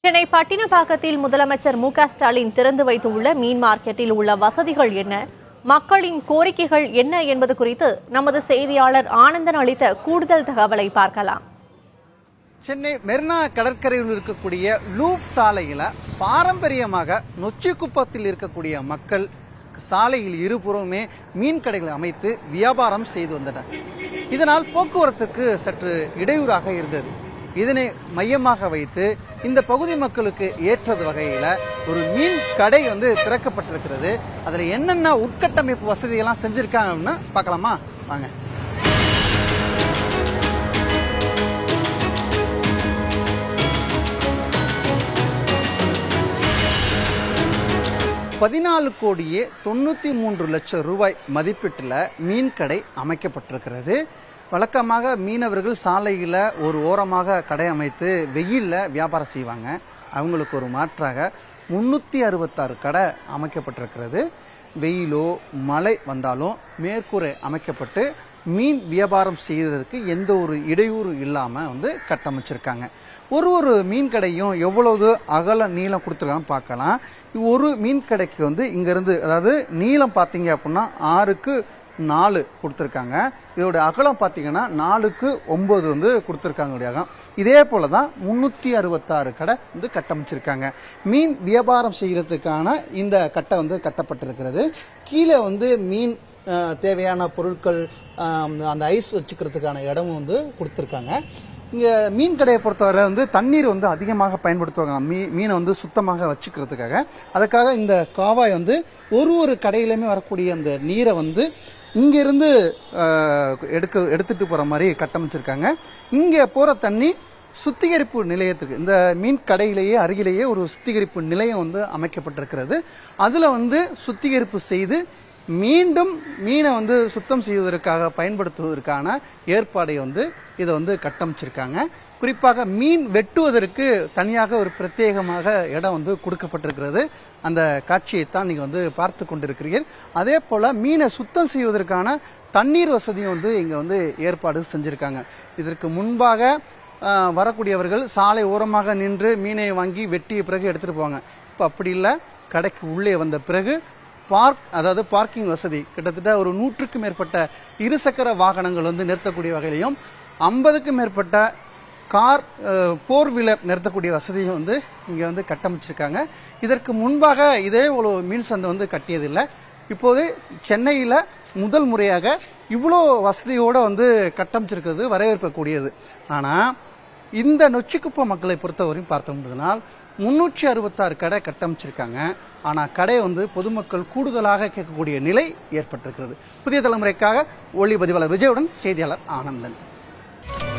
சென்னை பட்டினப்பாக்கத்தில் முதலமைச்சர் மு க ஸ்டாலின் திறந்து வைத்துள்ள மீன் மார்க்கெட்டில் உள்ள வசதிகள் என்ன மக்களின் கோரிக்கைகள் என்ன என்பது குறித்து நமது செய்தியாளர் ஆனந்தன் அளித்த கூடுதல் தகவலை பார்க்கலாம் சென்னை மெரினா கடற்கரையில் இருக்கக்கூடிய லூப் சாலையில பாரம்பரியமாக நொச்சிக்குப்பத்தில் இருக்கக்கூடிய மக்கள் சாலையில் இருபுறமே மீன் கடைகளை அமைத்து வியாபாரம் செய்து வந்தனர் இதனால் போக்குவரத்துக்கு சற்று இடையூறாக இருந்தது இதனை மையமாக வைத்து இந்த பகுதி மக்களுக்கு ஏற்றது வகையில ஒரு மீன் கடை வந்து திறக்கப்பட்டிருக்கிறது அதுல என்னென்ன உட்கட்டமைப்பு வசதிகள்லாம் செஞ்சிருக்காங்கன்னு பார்க்கலாமா வாங்க பதினாலு கோடியே தொண்ணூத்தி மூன்று லட்சம் ரூபாய் மதிப்பீட்டில் மீன் கடை அமைக்கப்பட்டிருக்கிறது வழக்கமாக மீனவர்கள் சாலையில் ஒரு ஓரமாக கடை அமைத்து வெயில்ல வியாபாரம் செய்வாங்க அவங்களுக்கு ஒரு மாற்றாக முன்னூத்தி அறுபத்தாறு கடை அமைக்கப்பட்டிருக்கிறது வெயிலோ மழை வந்தாலும் மேற்கூரை அமைக்கப்பட்டு மீன் வியாபாரம் செய்வதற்கு எந்த ஒரு இடையூறு இல்லாம வந்து கட்டமைச்சிருக்காங்க ஒரு ஒரு மீன் கடையும் எவ்வளவு அகல நீளம் கொடுத்துருக்காங்க பார்க்கலாம் ஒரு மீன் கடைக்கு வந்து இங்க இருந்து அதாவது நீளம் பார்த்தீங்க அப்படின்னா ஆறுக்கு நாலு கொடுத்துருக்காங்க இதோட அகலம் பார்த்தீங்கன்னா நாலுக்கு ஒன்பது வந்து கொடுத்துருக்காங்க இதோட அகலம். இதே போல தான் முன்னூத்தி அறுபத்தாறு கடை வந்து கட்டமைச்சிருக்காங்க மீன் வியாபாரம் செய்யறதுக்கான இந்த கட்டை வந்து கட்டப்பட்டிருக்கிறது கீழே வந்து மீன் அஹ், தேவையான பொருட்கள் அஹ், அந்த ஐஸ் வச்சுக்கிறதுக்கான இடமும் வந்து கொடுத்துருக்காங்க இங்க மீன் கடையை பொறுத்தவரை வந்து தண்ணீர் வந்து அதிகமாக பயன்படுத்துவாங்க மீ மீனை வந்து சுத்தமாக வச்சுக்கிறதுக்காக அதுக்காக இந்த காவாய் வந்து ஒரு ஒரு கடையிலுமே வரக்கூடிய அந்த நீரை வந்து இங்கிருந்து அஹ், எடுக்க எடுத்துட்டு போற மாதிரி கட்டமைச்சிருக்காங்க இங்க போற தண்ணி சுத்திகரிப்பு நிலையத்துக்கு இந்த மீன் கடையிலேயே அருகிலேயே ஒரு சுத்திகரிப்பு நிலையம் வந்து அமைக்கப்பட்டிருக்கிறது அதுல வந்து சுத்திகரிப்பு செய்து மீண்டும் மீனை வந்து சுத்தம் செய்வதற்காக பயன்படுத்துவதற்கான ஏற்பாடை வந்து இதை வந்து கட்டமைச்சிருக்காங்க குறிப்பாக மீன் வெட்டுவதற்கு தனியாக ஒரு பிரத்யேகமாக இடம் வந்து கொடுக்கப்பட்டிருக்கிறது அந்த காட்சியை தான் நீங்க வந்து பார்த்து கொண்டிருக்கிறீர்கள் அதே போல மீனை சுத்தம் செய்வதற்கான தண்ணீர் வசதியும் வந்து இங்க வந்து ஏற்பாடு செஞ்சிருக்காங்க இதற்கு முன்பாக ஆஹ், வரக்கூடியவர்கள் சாலை ஓரமாக நின்று மீனை வாங்கி வெட்டிய பிறகு எடுத்துட்டு போவாங்க இப்போ அப்படி இல்லை கடைக்கு உள்ளே வந்த பிறகு பார்க் அதாவது பார்க்கிங் வசதி கிட்டத்தட்ட ஒரு நூற்றுக்கும் மேற்பட்ட இருசக்கர வாகனங்கள் வந்து நிறுத்தக்கூடிய வகையிலையும் ஐம்பதுக்கும் மேற்பட்ட கார் போர் வீலர் நிறுத்தக்கூடிய வசதியும் வந்து இங்க வந்து கட்டமைச்சிருக்காங்க இதற்கு முன்பாக இதே ஒரு மீன் சந்தை வந்து கட்டியதில்லை இப்போது சென்னையில முதல் முறையாக இவ்வளோ வசதியோட வந்து கட்டமைச்சிருக்கிறது வரவேற்கக்கூடியது ஆனா இந்த நொச்சிக்குப்பம் மக்களை பொறுத்தவரையும் பார்த்தோம்னால் முன்னூற்றி அறுபத்தாறு கடை கட்டமைச்சிருக்காங்க ஆனா கடை வந்து பொதுமக்கள் கூடுதலாக கேட்கக்கூடிய நிலை ஏற்பட்டிருக்கிறது புதிய தலைமுறைக்காக ஒளிப்பதிவாளர் விஜயுடன் செய்தியாளர் ஆனந்தன்